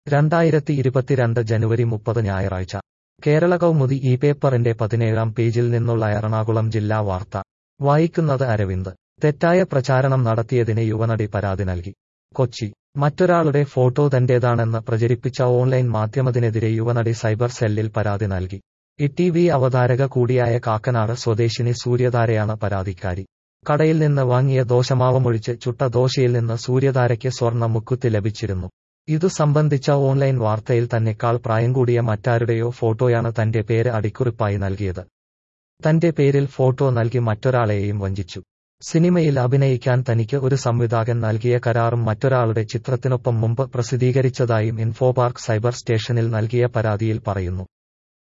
രണ്ടായിരത്തി ഇരുപത്തിരണ്ട് ജനുവരി മുപ്പത് ഞായറാഴ്ച കേരള കൗമുദി ഈ പേപ്പറിന്റെ പതിനേഴാം പേജിൽ നിന്നുള്ള എറണാകുളം ജില്ലാ വാർത്ത വായിക്കുന്നത് അരവിന്ദ് തെറ്റായ പ്രചാരണം നടത്തിയതിന് യുവനടി പരാതി നൽകി കൊച്ചി മറ്റൊരാളുടെ ഫോട്ടോ തന്റേതാണെന്ന് പ്രചരിപ്പിച്ച ഓൺലൈൻ മാധ്യമത്തിനെതിരെ യുവനടി സൈബർ സെല്ലിൽ പരാതി നൽകി ഇ വി അവതാരക കൂടിയായ കാക്കനാട് സ്വദേശിനി സൂര്യതാരയാണ് പരാതിക്കാരി കടയിൽ നിന്ന് വാങ്ങിയ ദോശമാവമൊഴിച്ച് ചുട്ട ദോശയിൽ നിന്ന് സൂര്യതാരയ്ക്ക് സ്വർണ്ണ മുക്കുത്തി ലഭിച്ചിരുന്നു ഇതു സംബന്ധിച്ച ഓൺലൈൻ വാർത്തയിൽ തന്നെക്കാൾ പ്രായം കൂടിയ മറ്റാരുടെയോ ഫോട്ടോയാണ് തന്റെ പേര് അടിക്കുറിപ്പായി നൽകിയത് തന്റെ പേരിൽ ഫോട്ടോ നൽകി മറ്റൊരാളെയും വഞ്ചിച്ചു സിനിമയിൽ അഭിനയിക്കാൻ തനിക്ക് ഒരു സംവിധായകൻ നൽകിയ കരാറും മറ്റൊരാളുടെ ചിത്രത്തിനൊപ്പം മുമ്പ് പ്രസിദ്ധീകരിച്ചതായും ഇൻഫോപാർക്ക് സൈബർ സ്റ്റേഷനിൽ നൽകിയ പരാതിയിൽ പറയുന്നു